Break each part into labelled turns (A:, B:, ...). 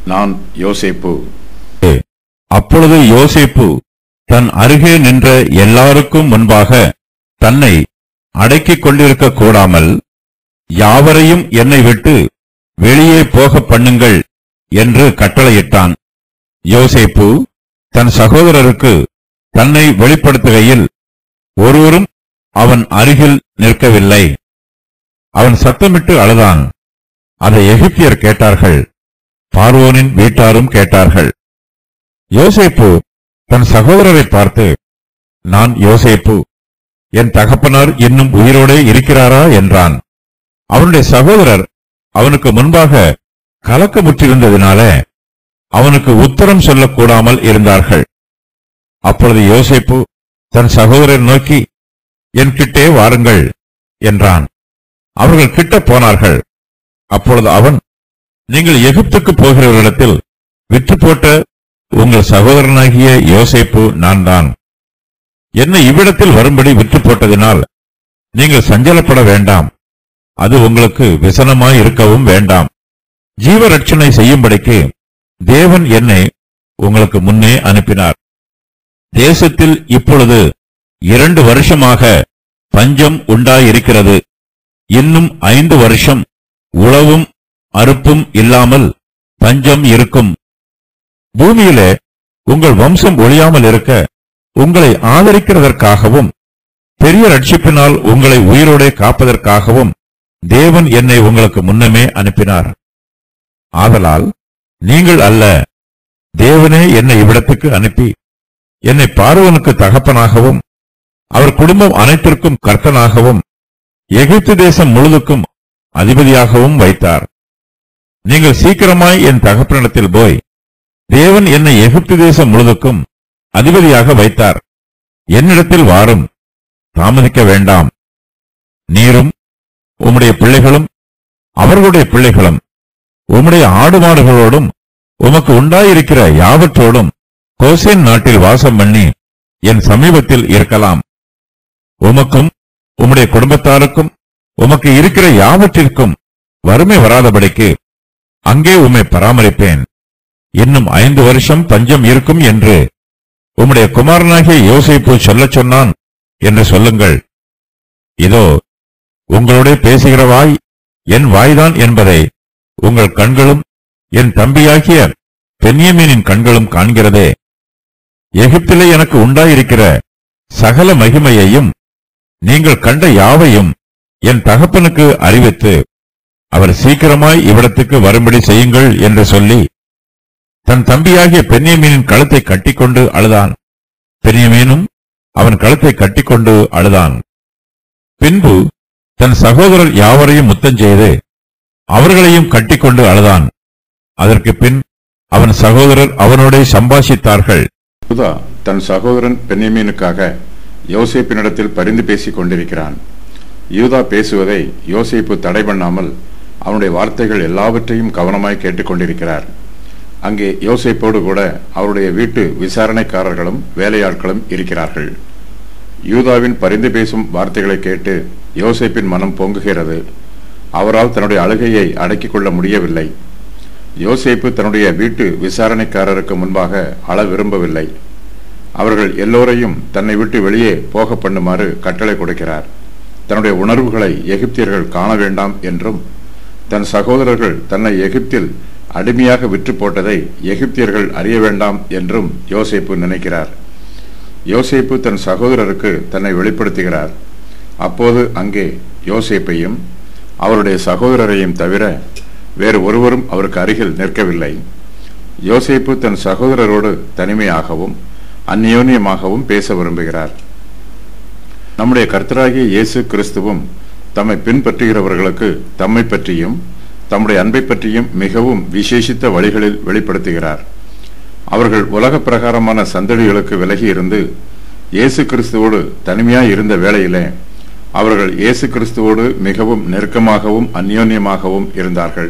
A: நான் யோசேப்பு
B: அப்பொழுது யோசேப்பு தன் அருகே நின்ற எல்லாருக்கும் முன்பாக தன்னை அடக்கிக் கொண்டிருக்க கூடாமல் யாவரையும் என்னை விட்டு வெளியே போக பண்ணுங்கள் என்று கட்டளையிட்டான் யோசேப்பு தன் சகோதரருக்கு தன்னை வெளிப்படுத்துகையில் ஒருவரும் அவன் அருகில் நிற்கவில்லை அவன் சத்தமிட்டு அழுதான் அதை எகிப்தியர் கேட்டார்கள் பார்வோனின் வீட்டாரும் கேட்டார்கள் யோசேப்பு தன் சகோதரரை பார்த்து நான் யோசேப்பு என் தகப்பனார் இன்னும் உயிரோடே இருக்கிறாரா என்றான் அவனுடைய சகோதரர் அவனுக்கு முன்பாக கலக்கமுற்றிருந்ததினால அவனுக்கு உத்தரம் சொல்லக்கூடாமல் இருந்தார்கள் அப்பொழுது யோசேப்பு தன் சகோதரர் நோக்கி என் கிட்டே வாருங்கள் என்றான் அவர்கள் கிட்ட போனார்கள் அப்பொழுது அவன் நீங்கள் எகிப்துக்கு போகிறவர்களிடத்தில் விற்று போட்ட உங்கள் சகோதரனாகிய யோசேப்பு நான் தான் என்னை இவ்விடத்தில் வரும்படி விற்று போட்டதினால் நீங்கள் சஞ்சலப்பட வேண்டாம் அது உங்களுக்கு விசனமாய் இருக்கவும் வேண்டாம் ஜீவரட்சணை செய்யும்படிக்கு தேவன் என்னை உங்களுக்கு முன்னே அனுப்பினார் தேசத்தில் இப்பொழுது இரண்டு வருஷமாக பஞ்சம் உண்டாயிருக்கிறது இன்னும் ஐந்து வருஷம் உழவும் அறுப்பும் இல்லாமல் பஞ்சம் இருக்கும் பூமியிலே உங்கள் வம்சம் ஒழியாமல் இருக்க உங்களை ஆதரிக்கிறதற்காகவும் பெரிய ரட்சிப்பினால் உங்களை உயிரோடே காப்பதற்காகவும் தேவன் என்னை உங்களுக்கு முன்னமே அனுப்பினார் ஆதலால் நீங்கள் அல்ல தேவனே என்னை இவ்விடத்துக்கு அனுப்பி என்னை பார்வனுக்கு தகப்பனாகவும் அவர் குடும்பம் அனைத்திற்கும் கர்த்தனாகவும் எகிப்து தேசம் முழுதுக்கும் அதிபதியாகவும் வைத்தார் நீங்கள் சீக்கிரமாய் என் தகப்பனிடத்தில் போய் தேவன் என்னை எகிப்து தேசம் முழுதுக்கும் அதிபதியாக வைத்தார் என்னிடத்தில் வாரும் தாமதிக்க வேண்டாம் நீரும் உம்முடைய பிள்ளைகளும் அவர்களுடைய பிள்ளைகளும் உம்முடைய ஆடு மாடுகளோடும் உமக்கு உண்டாயிருக்கிற யாவற்றோடும் கோசேன் நாட்டில் வாசம் பண்ணி என் சமீபத்தில் இருக்கலாம் உமக்கும் உம்முடைய குடும்பத்தாருக்கும் உமக்கு இருக்கிற யாவற்றிற்கும் வறுமை வராதபடிக்கு அங்கே உம்மை பராமரிப்பேன் இன்னும் ஐந்து வருஷம் பஞ்சம் இருக்கும் என்று உம்முடைய குமாரனாகிய யோசேப்பு சொல்லச் சொன்னான் என்று சொல்லுங்கள் இதோ உங்களோட பேசுகிற வாய் என் வாய்தான் என்பதை உங்கள் கண்களும் என் தம்பியாகிய பென்யமீனின் கண்களும் காண்கிறதே எகிப்திலே எனக்கு உண்டாயிருக்கிற சகல மகிமையையும் நீங்கள் கண்ட யாவையும் என் தகப்பனுக்கு அறிவித்து அவர் சீக்கிரமாய் இவ்விடத்துக்கு வரும்படி செய்யுங்கள் என்று சொல்லி தன் தம்பியாகிய பென்யமீனின் கழுத்தை கட்டிக்கொண்டு அழுதான் பென்யமீனும் அவன் கழுத்தை கட்டிக்கொண்டு அழுதான் பின்பு தன் சகோதரர் யாவரையும் முத்தம் செய்து அவர்களையும் கட்டிக்கொண்டு அழுதான் அதற்கு பின் அவன் சகோதரர் அவனோடே சம்பாஷித்தார்கள்
A: யூதா தன் சகோதரன் பென்யமீனுக்காக யோசேப்பினிடத்தில் பரிந்து பேசிக் கொண்டிருக்கிறான் யூதா பேசுவதை யோசேப்பு தடை பண்ணாமல் அவனுடைய வார்த்தைகள் எல்லாவற்றையும் கவனமாய் கேட்டுக்கொண்டிருக்கிறார் அங்கே யோசேப்போடு கூட அவருடைய வீட்டு விசாரணைக்காரர்களும் வேலையாட்களும் இருக்கிறார்கள் யூதாவின் பரிந்து பேசும் வார்த்தைகளை கேட்டு யோசேப்பின் மனம் பொங்குகிறது அவரால் தன்னுடைய அழுகையை அடக்கிக் கொள்ள முடியவில்லை யோசேப்பு தன்னுடைய வீட்டு விசாரணைக்காரருக்கு முன்பாக அழ விரும்பவில்லை அவர்கள் எல்லோரையும் தன்னை விட்டு வெளியே போக பண்ணுமாறு கட்டளை கொடுக்கிறார் தன்னுடைய உணர்வுகளை எகிப்தியர்கள் காண வேண்டாம் என்றும் தன் சகோதரர்கள் தன்னை எகிப்தில் அடிமையாக விற்று போட்டதை எகிப்தியர்கள் அறிய வேண்டாம் என்றும் யோசேப்பு நினைக்கிறார் யோசேப்பு தன் சகோதரருக்கு தன்னை வெளிப்படுத்துகிறார் அப்போது அங்கே யோசேப்பையும் அவருடைய சகோதரரையும் தவிர வேறு ஒருவரும் அவருக்கு அருகில் நிற்கவில்லை யோசேப்பு தன் சகோதரரோடு தனிமையாகவும் அந்யோன்யமாகவும் பேச விரும்புகிறார் நம்முடைய கர்த்தராகிய இயேசு கிறிஸ்துவும் தம்மை பின்பற்றுகிறவர்களுக்கு தம்மை பற்றியும் தம்முடைய அன்பை பற்றியும் மிகவும் விசேஷித்த வழிகளில் வெளிப்படுத்துகிறார் அவர்கள் உலக பிரகாரமான சந்தடிகளுக்கு விலகி இருந்து இயேசு கிறிஸ்துவோடு தனிமையாய் இருந்த வேளையிலே அவர்கள் இயேசு கிறிஸ்துவோடு மிகவும் நெருக்கமாகவும் அந்யோன்யமாகவும் இருந்தார்கள்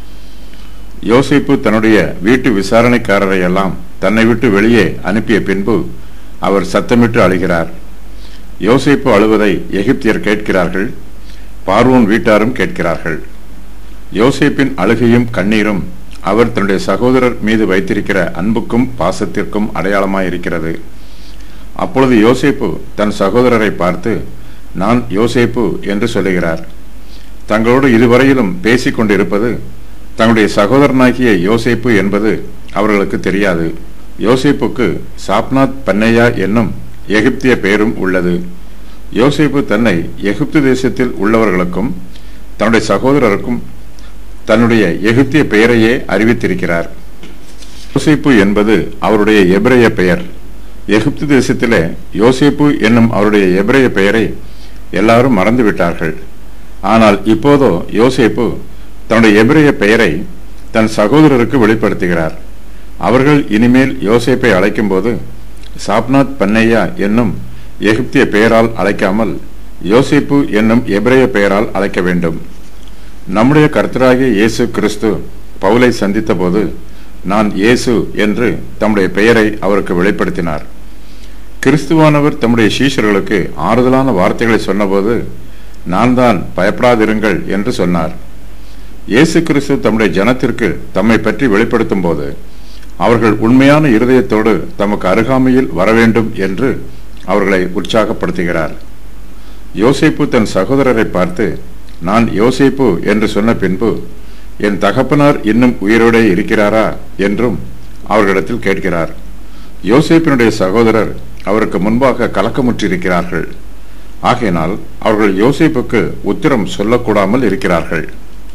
A: யோசிப்பு தன்னுடைய வீட்டு விசாரணைக்காரரை எல்லாம் தன்னை விட்டு வெளியே அனுப்பிய பின்பு அவர் சத்தமிட்டு அழுகிறார் யோசிப்பு அழுவதை எகிப்தியர் கேட்கிறார்கள் பார்வோன் வீட்டாரும் கேட்கிறார்கள் யோசேப்பின் அழுகையும் கண்ணீரும் அவர் தன்னுடைய சகோதரர் மீது வைத்திருக்கிற அன்புக்கும் பாசத்திற்கும் அடையாளமாயிருக்கிறது அப்பொழுது யோசேப்பு தன் சகோதரரை பார்த்து நான் யோசேப்பு என்று சொல்லுகிறார் தங்களோடு இதுவரையிலும் பேசிக் கொண்டிருப்பது தங்களுடைய சகோதரனாகிய யோசேப்பு என்பது அவர்களுக்கு தெரியாது யோசேப்புக்கு சாப்நாத் பன்னையா என்னும் எகிப்திய பெயரும் உள்ளது யோசேப்பு தன்னை எகிப்து தேசத்தில் உள்ளவர்களுக்கும் தன்னுடைய சகோதரருக்கும் தன்னுடைய எகிப்திய பெயரையே அறிவித்திருக்கிறார் யோசேப்பு என்பது அவருடைய எபிரேய பெயர் எகிப்து தேசத்திலே யோசேப்பு என்னும் அவருடைய எபிரேய பெயரை எல்லாரும் மறந்துவிட்டார்கள் ஆனால் இப்போதோ யோசேப்பு தன்னுடைய எபிரேய பெயரை தன் சகோதரருக்கு வெளிப்படுத்துகிறார் அவர்கள் இனிமேல் யோசேப்பை அழைக்கும்போது சாப்நாத் பன்னையா என்னும் எகிப்திய பெயரால் அழைக்காமல் யோசேப்பு என்னும் எபிரேய பெயரால் அழைக்க வேண்டும் நம்முடைய கர்த்தராகிய இயேசு கிறிஸ்து பவுலை சந்தித்த போது நான் இயேசு என்று தம்முடைய பெயரை அவருக்கு வெளிப்படுத்தினார் கிறிஸ்துவானவர் தம்முடைய சீஷர்களுக்கு ஆறுதலான வார்த்தைகளை சொன்னபோது நான் தான் பயப்படாதிருங்கள் என்று சொன்னார் இயேசு கிறிஸ்து தம்முடைய ஜனத்திற்கு தம்மை பற்றி வெளிப்படுத்தும் போது அவர்கள் உண்மையான இருதயத்தோடு தமக்கு அருகாமையில் வர வேண்டும் என்று அவர்களை உற்சாகப்படுத்துகிறார் யோசேப்பு தன் சகோதரரை பார்த்து நான் யோசேப்பு என்று சொன்ன பின்பு என் தகப்பனார் இன்னும் உயிரோடே இருக்கிறாரா என்றும் அவர்களிடத்தில் கேட்கிறார் யோசேப்பினுடைய சகோதரர் அவருக்கு முன்பாக கலக்கமுற்றிருக்கிறார்கள் ஆகையினால் அவர்கள் யோசேப்புக்கு உத்தரம் சொல்லக்கூடாமல் இருக்கிறார்கள்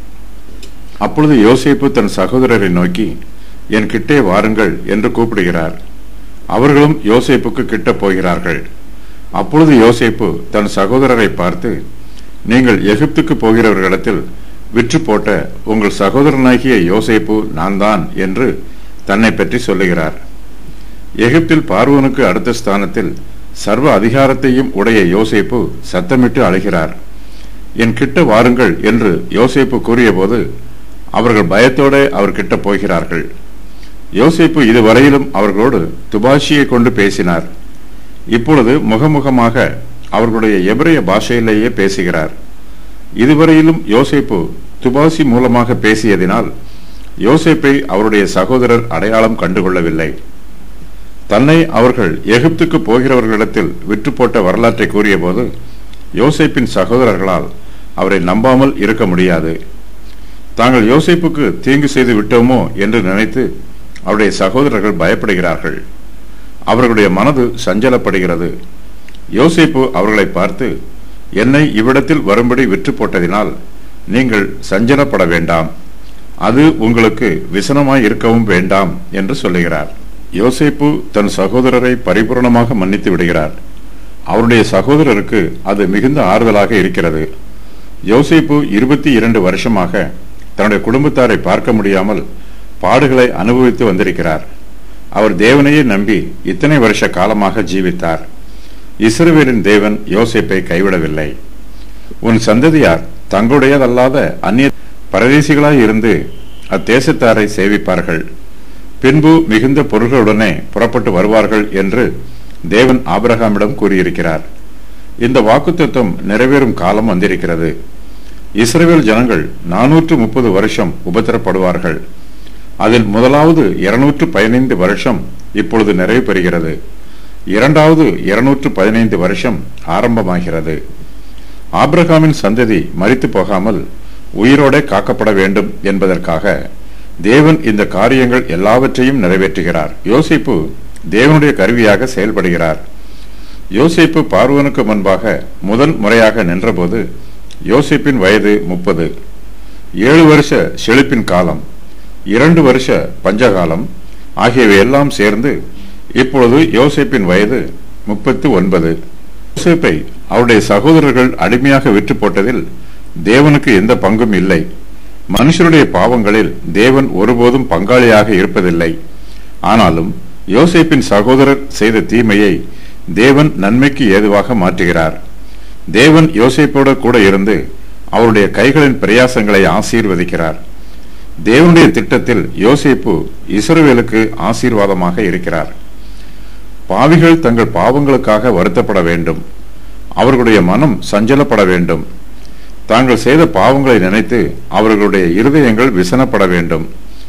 A: அப்பொழுது யோசேப்பு தன் சகோதரரை நோக்கி என் கிட்டே வாருங்கள் என்று கூப்பிடுகிறார் அவர்களும் யோசேப்புக்கு கிட்ட போகிறார்கள் அப்பொழுது யோசேப்பு தன் சகோதரரை பார்த்து நீங்கள் எகிப்துக்கு போகிறவர்களிடத்தில் விற்று போட்ட உங்கள் சகோதரனாகிய யோசேப்பு நான் தான் என்று தன்னை பற்றி சொல்லுகிறார் எகிப்தில் பார்வோனுக்கு அடுத்த ஸ்தானத்தில் சர்வ அதிகாரத்தையும் உடைய யோசேப்பு சத்தமிட்டு அழைகிறார் என் கிட்ட வாருங்கள் என்று யோசேப்பு கூறியபோது அவர்கள் பயத்தோட அவர் கிட்ட போகிறார்கள் யோசேப்பு இதுவரையிலும் அவர்களோடு துபாஷியை கொண்டு பேசினார் இப்பொழுது முகமுகமாக அவர்களுடைய எபிரேய பாஷையிலேயே பேசுகிறார் இதுவரையிலும் யோசேப்பு துபாசி மூலமாக பேசியதினால் யோசேப்பை அவருடைய சகோதரர் அடையாளம் கண்டுகொள்ளவில்லை தன்னை அவர்கள் எகிப்துக்கு போகிறவர்களிடத்தில் விற்று போட்ட வரலாற்றை கூறியபோது யோசேப்பின் சகோதரர்களால் அவரை நம்பாமல் இருக்க முடியாது தாங்கள் யோசேப்புக்கு தீங்கு செய்து விட்டோமோ என்று நினைத்து அவருடைய சகோதரர்கள் பயப்படுகிறார்கள் அவர்களுடைய மனது சஞ்சலப்படுகிறது யோசேப்பு அவர்களை பார்த்து என்னை இவ்விடத்தில் வரும்படி விற்று போட்டதினால் நீங்கள் சஞ்சலப்பட வேண்டாம் அது உங்களுக்கு விசனமாய் இருக்கவும் வேண்டாம் என்று சொல்லுகிறார் யோசேப்பு தன் சகோதரரை பரிபூர்ணமாக மன்னித்து விடுகிறார் அவருடைய சகோதரருக்கு அது மிகுந்த ஆறுதலாக இருக்கிறது யோசேப்பு இருபத்தி இரண்டு வருஷமாக தன்னுடைய குடும்பத்தாரை பார்க்க முடியாமல் பாடுகளை அனுபவித்து வந்திருக்கிறார் அவர் தேவனையே நம்பி இத்தனை வருஷ காலமாக ஜீவித்தார் இஸ்ரவேலின் தேவன் யோசேப்பை கைவிடவில்லை உன் சந்ததியார் தங்களுடையதல்லாத அந்நிய பரதேசிகளாய் இருந்து அத்தேசத்தாரை சேவிப்பார்கள் பின்பு மிகுந்த பொருள்களுடனே புறப்பட்டு வருவார்கள் என்று தேவன் ஆபிரகாமிடம் கூறியிருக்கிறார் இந்த வாக்குத்தத்தம் நிறைவேறும் காலம் வந்திருக்கிறது இஸ்ரேல் ஜனங்கள் நானூற்று முப்பது வருஷம் உபத்திரப்படுவார்கள் அதில் முதலாவது இருநூற்று பதினைந்து வருஷம் இப்பொழுது நிறைவு பெறுகிறது இரண்டாவது இருநூற்று பதினைந்து வருஷம் ஆரம்பமாகிறது ஆபிரகாமின் சந்ததி மறித்து போகாமல் உயிரோட காக்கப்பட வேண்டும் என்பதற்காக தேவன் இந்த காரியங்கள் எல்லாவற்றையும் நிறைவேற்றுகிறார் யோசிப்பு தேவனுடைய கருவியாக செயல்படுகிறார் யோசிப்பு பார்வனுக்கு முன்பாக முதல் முறையாக நின்றபோது யோசிப்பின் வயது முப்பது ஏழு வருஷ செழிப்பின் காலம் இரண்டு வருஷ பஞ்சகாலம் ஆகியவை எல்லாம் சேர்ந்து இப்பொழுது யோசேப்பின் வயது முப்பத்து ஒன்பது யோசேப்பை அவருடைய சகோதரர்கள் அடிமையாக விற்று போட்டதில் தேவனுக்கு எந்த பங்கும் இல்லை மனுஷருடைய பாவங்களில் தேவன் ஒருபோதும் பங்காளியாக இருப்பதில்லை ஆனாலும் யோசேப்பின் சகோதரர் செய்த தீமையை தேவன் நன்மைக்கு ஏதுவாக மாற்றுகிறார் தேவன் யோசேப்போட கூட இருந்து அவருடைய கைகளின் பிரயாசங்களை ஆசீர்வதிக்கிறார் தேவனுடைய திட்டத்தில் யோசேப்பு இஸ்ரவேலுக்கு ஆசீர்வாதமாக இருக்கிறார் பாவிகள் தங்கள் பாவங்களுக்காக வருத்தப்பட வேண்டும் அவர்களுடைய மனம் சஞ்சலப்பட வேண்டும் தாங்கள் செய்த பாவங்களை நினைத்து அவர்களுடைய இருதயங்கள் விசனப்பட வேண்டும்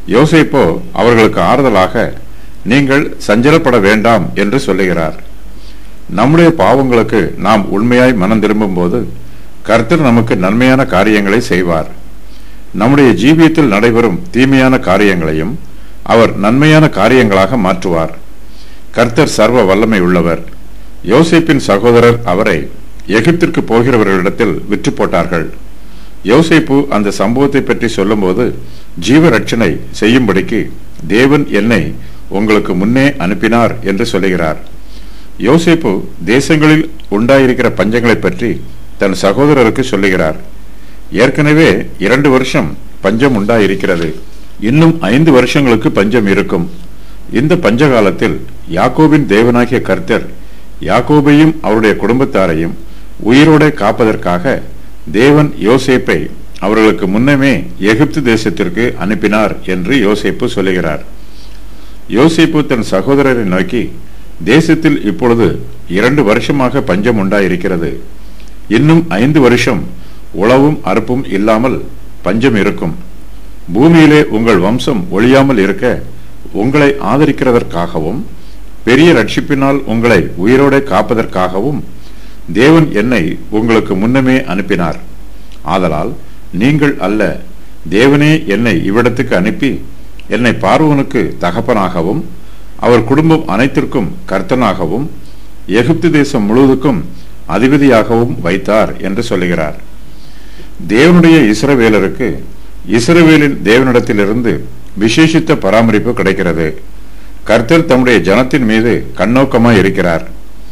A: யோசேப்போ அவர்களுக்கு ஆறுதலாக நீங்கள் சஞ்சலப்பட வேண்டாம் என்று சொல்லுகிறார் நம்முடைய பாவங்களுக்கு நாம் உண்மையாய் மனம் திரும்பும் போது கர்த்தர் நமக்கு நன்மையான காரியங்களை செய்வார் நம்முடைய ஜீவியத்தில் நடைபெறும் தீமையான காரியங்களையும் அவர் நன்மையான காரியங்களாக மாற்றுவார் கர்த்தர் சர்வ வல்லமை உள்ளவர் யோசேப்பின் சகோதரர் அவரை எகிப்திற்கு போகிறவர்களிடத்தில் விற்று போட்டார்கள் யோசேப்பு அந்த சம்பவத்தை பற்றி சொல்லும்போது ஜீவ ரட்சணை செய்யும்படிக்கு தேவன் என்னை உங்களுக்கு முன்னே அனுப்பினார் என்று சொல்லுகிறார் யோசேப்பு தேசங்களில் உண்டாயிருக்கிற பஞ்சங்களை பற்றி தன் சகோதரருக்கு சொல்லுகிறார் ஏற்கனவே இரண்டு வருஷம் பஞ்சம் உண்டாயிருக்கிறது இன்னும் ஐந்து வருஷங்களுக்கு பஞ்சம் இருக்கும் இந்த பஞ்ச காலத்தில் யாக்கோபின் தேவனாகிய கர்த்தர் யாக்கோபையும் அவருடைய குடும்பத்தாரையும் உயிரோட காப்பதற்காக தேவன் யோசேப்பை அவர்களுக்கு முன்னமே எகிப்து தேசத்திற்கு அனுப்பினார் என்று யோசேப்பு சொல்லுகிறார் யோசேப்பு தன் சகோதரரை நோக்கி தேசத்தில் இப்பொழுது இரண்டு வருஷமாக பஞ்சம் உண்டாயிருக்கிறது இன்னும் ஐந்து வருஷம் உளவும் அறுப்பும் இல்லாமல் பஞ்சம் இருக்கும் பூமியிலே உங்கள் வம்சம் ஒழியாமல் இருக்க உங்களை ஆதரிக்கிறதற்காகவும் பெரிய ரட்சிப்பினால் உங்களை உயிரோட காப்பதற்காகவும் தேவன் என்னை உங்களுக்கு முன்னமே அனுப்பினார் ஆதலால் நீங்கள் அல்ல தேவனே என்னை இவ்விடத்துக்கு அனுப்பி என்னை பார்வோனுக்கு தகப்பனாகவும் அவர் குடும்பம் அனைத்திற்கும் கர்த்தனாகவும் எகிப்து தேசம் முழுவதுக்கும் அதிபதியாகவும் வைத்தார் என்று சொல்லுகிறார் தேவனுடைய இஸ்ரவேலருக்கு இஸ்ரவேலின் தேவனிடத்திலிருந்து விசேஷித்த பராமரிப்பு கிடைக்கிறது கர்த்தர் தம்முடைய ஜனத்தின் மீது கண்ணோக்கமாய் இருக்கிறார்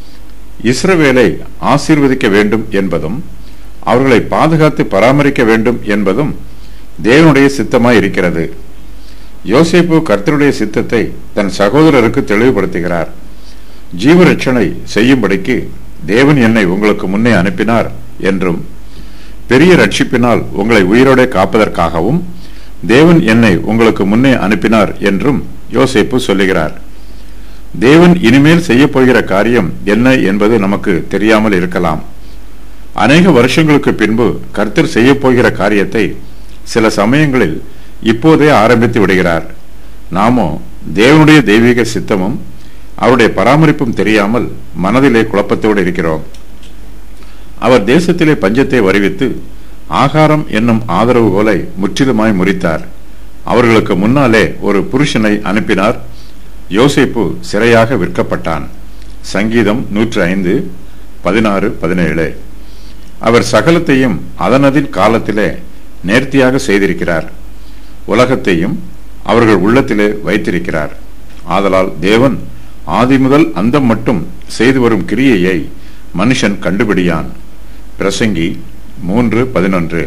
A: இஸ்ரவேலை ஆசீர்வதிக்க வேண்டும் என்பதும் அவர்களை பாதுகாத்து பராமரிக்க வேண்டும் என்பதும் தேவனுடைய சித்தமாய் இருக்கிறது யோசேப்பு கர்த்தருடைய சித்தத்தை தன் சகோதரருக்கு தெளிவுபடுத்துகிறார் ஜீவரட்சணை செய்யும்படிக்கு தேவன் என்னை உங்களுக்கு முன்னே அனுப்பினார் என்றும் பெரிய ரட்சிப்பினால் உங்களை உயிரோட காப்பதற்காகவும் தேவன் என்னை உங்களுக்கு முன்னே அனுப்பினார் என்றும் யோசேப்பு சொல்லுகிறார் தேவன் இனிமேல் செய்ய போகிற காரியம் என்ன என்பது நமக்கு தெரியாமல் இருக்கலாம் அநேக வருஷங்களுக்கு பின்பு கர்த்தர் செய்ய போகிற காரியத்தை சில சமயங்களில் இப்போதே ஆரம்பித்து விடுகிறார் நாமோ தேவனுடைய தெய்வீக சித்தமும் அவருடைய பராமரிப்பும் தெரியாமல் மனதிலே குழப்பத்தோடு இருக்கிறோம் அவர் தேசத்திலே பஞ்சத்தை வருவித்து ஆகாரம் என்னும் ஆதரவுகோலை முற்றிலுமாய் முறித்தார் அவர்களுக்கு முன்னாலே ஒரு புருஷனை அனுப்பினார் யோசேப்பு சிறையாக விற்கப்பட்டான் சங்கீதம் நூற்று ஐந்து பதினாறு பதினேழு அவர் சகலத்தையும் அதனதின் காலத்திலே நேர்த்தியாக செய்திருக்கிறார் உலகத்தையும் அவர்கள் உள்ளத்திலே வைத்திருக்கிறார் ஆதலால் தேவன் ஆதி முதல் அந்தம் மட்டும் செய்து வரும் கிரியையை மனுஷன் கண்டுபிடியான் பிரசங்கி மூன்று பதினொன்று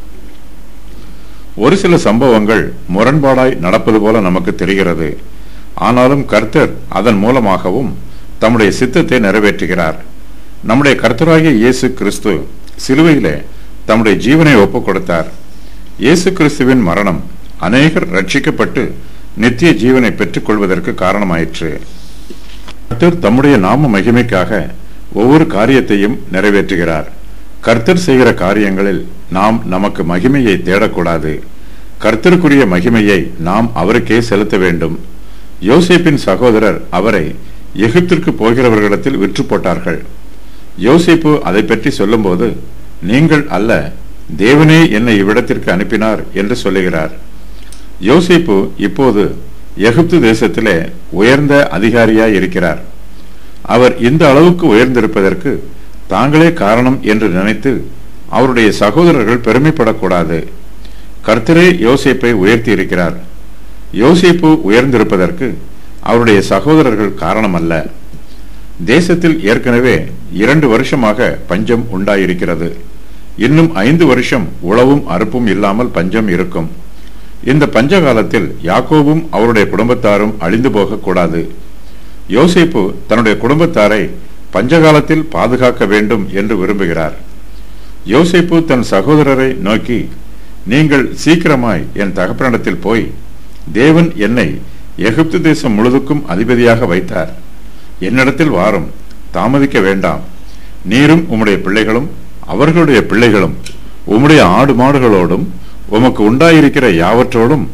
A: ஒரு சில சம்பவங்கள் முரண்பாடாய் நடப்பது போல நமக்கு தெரிகிறது ஆனாலும் கர்த்தர் அதன் மூலமாகவும் தம்முடைய சித்தத்தை நிறைவேற்றுகிறார் நம்முடைய கர்த்தராகிய இயேசு கிறிஸ்து சிலுவையிலே தம்முடைய ஜீவனை ஒப்புக் கொடுத்தார் இயேசு கிறிஸ்துவின் மரணம் அநேகர் ரட்சிக்கப்பட்டு நித்திய ஜீவனை பெற்றுக் கொள்வதற்கு காரணமாயிற்று கர்த்தர் தம்முடைய நாம மகிமைக்காக ஒவ்வொரு காரியத்தையும் நிறைவேற்றுகிறார் கர்த்தர் செய்கிற காரியங்களில் நாம் நமக்கு மகிமையை தேடக்கூடாது கர்த்தருக்குரிய மகிமையை நாம் அவருக்கே செலுத்த வேண்டும் யோசேப்பின் சகோதரர் அவரை எகிப்திற்கு போகிறவர்களிடத்தில் விற்று போட்டார்கள் யோசேப்பு அதை பற்றி சொல்லும்போது நீங்கள் அல்ல தேவனே என்னை இவ்விடத்திற்கு அனுப்பினார் என்று சொல்லுகிறார் யோசேப்பு இப்போது எகிப்து தேசத்திலே உயர்ந்த அதிகாரியாய் இருக்கிறார் அவர் இந்த அளவுக்கு உயர்ந்திருப்பதற்கு தாங்களே காரணம் என்று நினைத்து அவருடைய சகோதரர்கள் பெருமைப்படக்கூடாது கர்த்தரே யோசேப்பை உயர்த்தி இருக்கிறார் யோசேப்பு உயர்ந்திருப்பதற்கு அவருடைய சகோதரர்கள் காரணம் அல்ல தேசத்தில் ஏற்கனவே இரண்டு வருஷமாக பஞ்சம் உண்டாயிருக்கிறது இன்னும் ஐந்து வருஷம் உழவும் அறுப்பும் இல்லாமல் பஞ்சம் இருக்கும் இந்த பஞ்ச காலத்தில் யாக்கோபும் அவருடைய குடும்பத்தாரும் அழிந்து போகக்கூடாது யோசேப்பு தன்னுடைய குடும்பத்தாரை பஞ்சகாலத்தில் பாதுகாக்க வேண்டும் என்று விரும்புகிறார் யோசேப்பு தன் சகோதரரை நோக்கி நீங்கள் சீக்கிரமாய் என் தகப்பனிடத்தில் போய் தேவன் என்னை எகிப்து தேசம் முழுதுக்கும் அதிபதியாக வைத்தார் என்னிடத்தில் வாரும் தாமதிக்க வேண்டாம் நீரும் உம்முடைய பிள்ளைகளும் அவர்களுடைய பிள்ளைகளும் உம்முடைய ஆடு மாடுகளோடும் உமக்கு உண்டாயிருக்கிற யாவற்றோடும்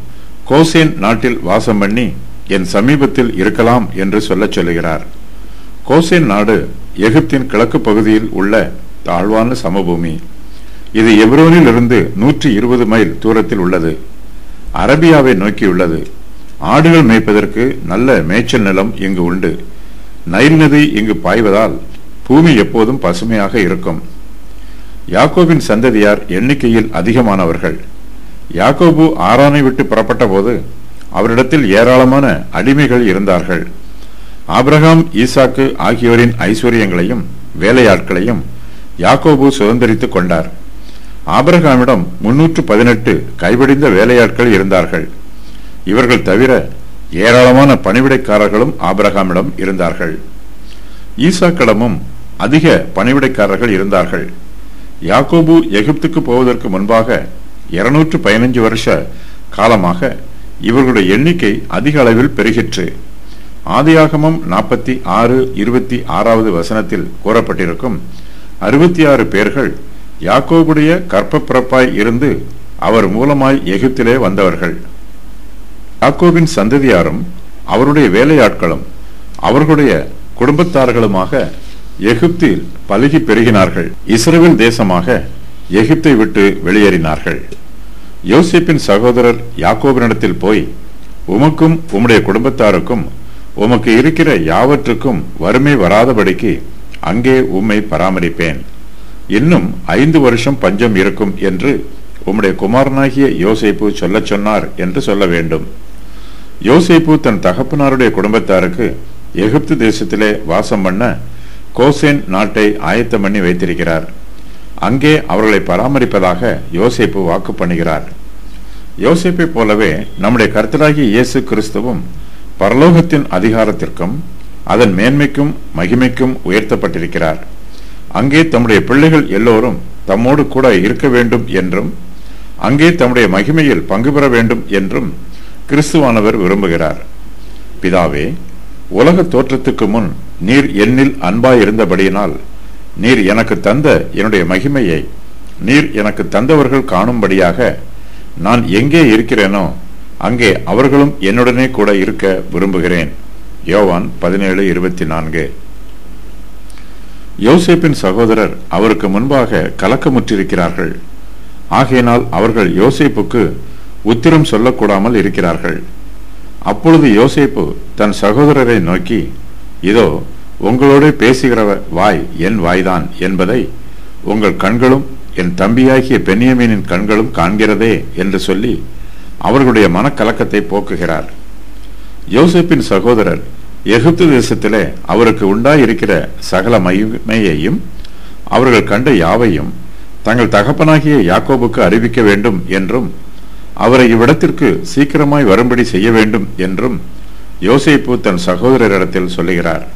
A: கோசேன் நாட்டில் வாசம் பண்ணி என் சமீபத்தில் இருக்கலாம் என்று சொல்லச் சொல்லுகிறார் கோசேன் நாடு எகிப்தின் கிழக்கு பகுதியில் உள்ள தாழ்வான சமபூமி இது எப்ரோனில் இருந்து நூற்றி இருபது மைல் தூரத்தில் உள்ளது அரபியாவை நோக்கியுள்ளது ஆடுகள் மேய்ப்பதற்கு நல்ல மேய்ச்சல் நிலம் இங்கு உண்டு நைல் நதி இங்கு பாய்வதால் பூமி எப்போதும் பசுமையாக இருக்கும் யாக்கோபின் சந்ததியார் எண்ணிக்கையில் அதிகமானவர்கள் யாக்கோபு ஆரானை விட்டு புறப்பட்ட போது அவரிடத்தில் ஏராளமான அடிமைகள் இருந்தார்கள் ஆபிரகாம் ஈசாக்கு ஆகியோரின் ஐஸ்வர்யங்களையும் வேலையாட்களையும் யாக்கோபு சுதந்திரித்துக் கொண்டார் ஆபிரகாமிடம் முன்னூற்று பதினெட்டு கைபிடிந்த வேலையாட்கள் இருந்தார்கள் இவர்கள் தவிர ஏராளமான பணிவிடைக்காரர்களும் ஆபிரகாமிடம் இருந்தார்கள் ஈசாக்கிடமும் அதிக பணிவிடைக்காரர்கள் இருந்தார்கள் யாக்கோபு எகிப்துக்கு போவதற்கு முன்பாக இருநூற்று பதினஞ்சு வருஷ காலமாக இவர்களுடைய எண்ணிக்கை அதிக அளவில் பெருகிற்று ஆதியாகமம் நாற்பத்தி ஆறு இருபத்தி ஆறாவது வசனத்தில் கூறப்பட்டிருக்கும் அறுபத்தி ஆறு பேர்கள் யாக்கோபுடைய கற்பப்பிறப்பாய் இருந்து அவர் மூலமாய் எகிப்திலே வந்தவர்கள் யாக்கோபின் சந்ததியாரும் அவருடைய வேலையாட்களும் அவர்களுடைய குடும்பத்தார்களுமாக எகிப்தில் பலுகி பெருகினார்கள் இஸ்ரேல் தேசமாக எகிப்தை விட்டு வெளியேறினார்கள் யோசேப்பின் சகோதரர் யாக்கோபினிடத்தில் போய் உமக்கும் உம்முடைய குடும்பத்தாருக்கும் உமக்கு இருக்கிற யாவற்றுக்கும் வறுமை வராதபடிக்கு அங்கே உம்மை பராமரிப்பேன் இன்னும் ஐந்து வருஷம் பஞ்சம் இருக்கும் என்று உம்முடைய குமாரனாகிய யோசேப்பு சொல்லச் சொன்னார் என்று சொல்ல வேண்டும் யோசேப்பு தன் தகப்பனாருடைய குடும்பத்தாருக்கு எகிப்து தேசத்திலே வாசம் பண்ண கோசேன் நாட்டை ஆயத்தம் பண்ணி வைத்திருக்கிறார் அங்கே அவர்களை பராமரிப்பதாக யோசேப்பு வாக்கு பண்ணுகிறார் யோசேப்பை போலவே நம்முடைய கர்த்தராகிய இயேசு கிறிஸ்துவும் பரலோகத்தின் அதிகாரத்திற்கும் அதன் மேன்மைக்கும் மகிமைக்கும் உயர்த்தப்பட்டிருக்கிறார் அங்கே தம்முடைய பிள்ளைகள் எல்லோரும் தம்மோடு கூட இருக்க வேண்டும் என்றும் அங்கே தம்முடைய மகிமையில் பங்கு பெற வேண்டும் என்றும் கிறிஸ்துவானவர் விரும்புகிறார் பிதாவே உலக தோற்றத்துக்கு முன் நீர் என்னில் அன்பாய் இருந்தபடியினால் நீர் எனக்கு தந்த என்னுடைய மகிமையை நீர் எனக்கு தந்தவர்கள் காணும்படியாக நான் எங்கே இருக்கிறேனோ அங்கே அவர்களும் என்னுடனே கூட இருக்க விரும்புகிறேன் யோவான் பதினேழு இருபத்தி நான்கு யோசேப்பின் சகோதரர் அவருக்கு முன்பாக கலக்கமுற்றிருக்கிறார்கள் ஆகையினால் அவர்கள் யோசேப்புக்கு உத்திரம் சொல்லக்கூடாமல் இருக்கிறார்கள் அப்பொழுது யோசேப்பு தன் சகோதரரை நோக்கி இதோ உங்களோட பேசுகிறவ வாய் என் வாய்தான் என்பதை உங்கள் கண்களும் என் தம்பியாகிய பென்னியமீனின் கண்களும் காண்கிறதே என்று சொல்லி அவர்களுடைய மனக்கலக்கத்தை போக்குகிறார் யோசேப்பின் சகோதரர் எகிப்து தேசத்திலே அவருக்கு உண்டாயிருக்கிற சகல மகிமையையும் அவர்கள் கண்ட யாவையும் தங்கள் தகப்பனாகிய யாக்கோபுக்கு அறிவிக்க வேண்டும் என்றும் அவரை இவ்விடத்திற்கு சீக்கிரமாய் வரும்படி செய்ய வேண்டும் என்றும் யோசேப்பு தன் சகோதரரிடத்தில் சொல்லுகிறார்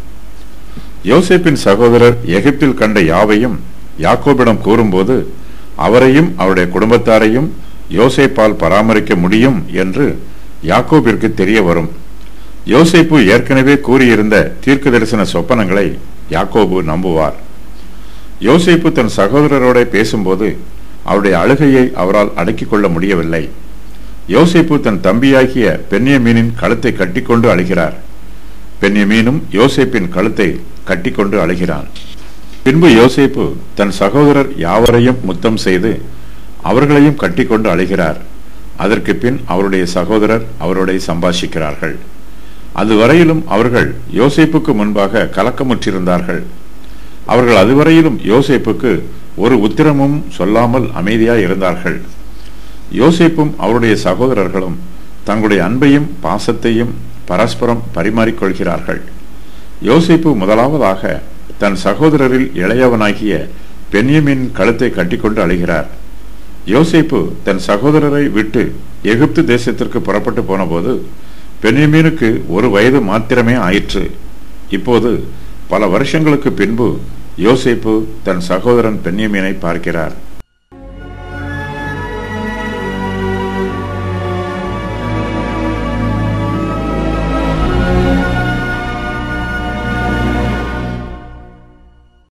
A: யோசேப்பின் சகோதரர் எகிப்தில் கண்ட யாவையும் யாக்கோபிடம் கூறும்போது அவரையும் அவருடைய குடும்பத்தாரையும் யோசேப்பால் பராமரிக்க முடியும் என்று யாக்கோபிற்கு தெரிய வரும் யோசேப்பு ஏற்கனவே கூறியிருந்த தீர்க்க தரிசன சொப்பனங்களை யாக்கோபு நம்புவார் யோசேப்பு தன் சகோதரரோட பேசும்போது அவருடைய அழுகையை அவரால் அடக்கிக் கொள்ள முடியவில்லை யோசேப்பு தன் தம்பியாகிய பென்யமீனின் கழுத்தை கட்டிக்கொண்டு அழுகிறார் பென்யமீனும் யோசேப்பின் கழுத்தை கட்டிக்கொண்டு அழுகிறான் பின்பு யோசேப்பு தன் சகோதரர் யாவரையும் முத்தம் செய்து அவர்களையும் கட்டிக்கொண்டு அழுகிறார் அதற்கு பின் அவருடைய சகோதரர் அவரோட சம்பாஷிக்கிறார்கள் அதுவரையிலும் அவர்கள் யோசேப்புக்கு முன்பாக கலக்கமுற்றிருந்தார்கள் அவர்கள் அதுவரையிலும் யோசேப்புக்கு ஒரு உத்திரமும் சொல்லாமல் அமைதியாய் இருந்தார்கள் யோசேப்பும் அவருடைய சகோதரர்களும் தங்களுடைய அன்பையும் பாசத்தையும் பரஸ்பரம் பரிமாறிக்கொள்கிறார்கள் யோசேப்பு முதலாவதாக தன் சகோதரரில் இளையவனாகிய பென்யமின் கழுத்தை கட்டிக்கொண்டு அழுகிறார் யோசேப்பு தன் சகோதரரை விட்டு எகிப்து தேசத்திற்கு புறப்பட்டு போனபோது பென்யமீனுக்கு ஒரு வயது மாத்திரமே ஆயிற்று இப்போது பல வருஷங்களுக்கு பின்பு யோசேப்பு தன் சகோதரன் பென்யமீனை பார்க்கிறார்